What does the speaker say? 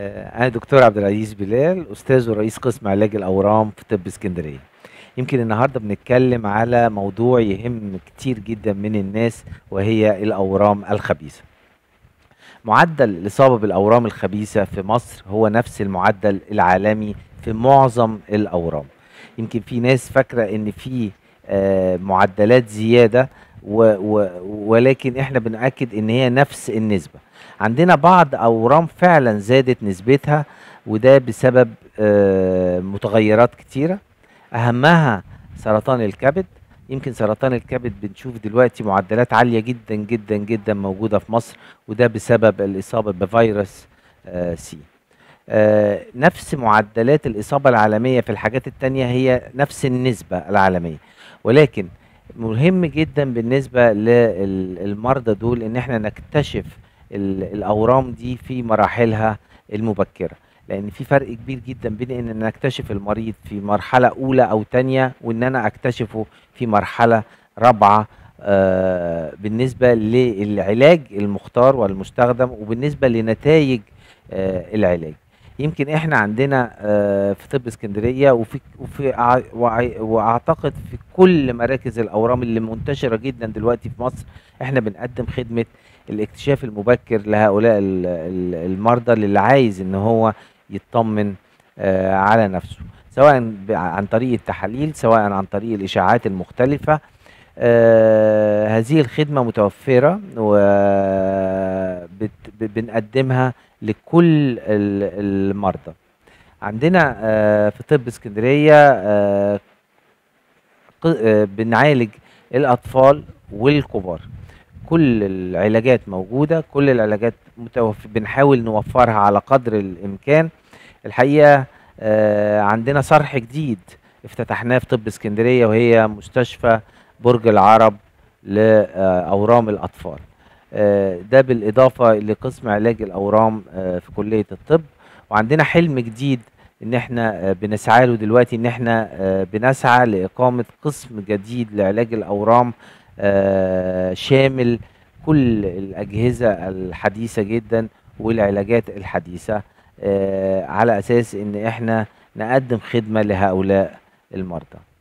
آه، أنا دكتور عبد العزيز بلال أستاذ ورئيس قسم علاج الأورام في طب اسكندرية. يمكن النهارده بنتكلم على موضوع يهم كتير جدا من الناس وهي الأورام الخبيثة. معدل الإصابة بالأورام الخبيثة في مصر هو نفس المعدل العالمي في معظم الأورام. يمكن في ناس فاكرة إن في آه، معدلات زيادة و و ولكن احنا بنأكد ان هي نفس النسبة عندنا بعض اورام فعلا زادت نسبتها وده بسبب آه، متغيرات كتيرة اهمها سرطان الكبد يمكن سرطان الكبد بنشوف دلوقتي معدلات عالية جدا جدا جدا موجودة في مصر وده بسبب الإصابة بفيروس آه، سي آه، نفس معدلات الإصابة العالمية في الحاجات التانية هي نفس النسبة العالمية ولكن مهم جدا بالنسبة للمرضى دول ان احنا نكتشف ال- الاورام دي في مراحلها المبكرة لان في فرق كبير جدا بين ان انا اكتشف المريض في مرحلة اولى او تانية وان انا اكتشفه في مرحلة رابعة آه، بالنسبة للعلاج المختار والمستخدم وبالنسبة لنتائج آه، العلاج يمكن احنا عندنا آه، في طب اسكندريه وفي وفي أع- وع- واعتقد في كل مراكز الاورام اللي منتشره جدا دلوقتي في مصر احنا بنقدم خدمه الاكتشاف المبكر لهؤلاء ال- ال- المرضى اللي عايز ان هو يطمن آه، على نفسه سواء ب- عن طريق التحاليل سواء عن طريق الاشاعات المختلفه آه، هذه الخدمه متوفره وبنقدمها لكل ال- المرضى عندنا آه، في طب اسكندريه آه، ق- آه، بنعالج الاطفال والكبار كل العلاجات موجوده كل العلاجات متوف... بنحاول نوفرها على قدر الامكان الحقيقه آه، عندنا صرح جديد افتتحناه في طب اسكندريه وهي مستشفى برج العرب لاورام الاطفال آه، ده بالاضافه لقسم علاج الاورام آه، في كليه الطب وعندنا حلم جديد ان احنا آه، بنسعى له دلوقتي ان احنا آه، بنسعى لاقامه قسم جديد لعلاج الاورام آه، شامل كل الاجهزه الحديثه جدا والعلاجات الحديثه آه، على اساس ان احنا نقدم خدمه لهؤلاء المرضى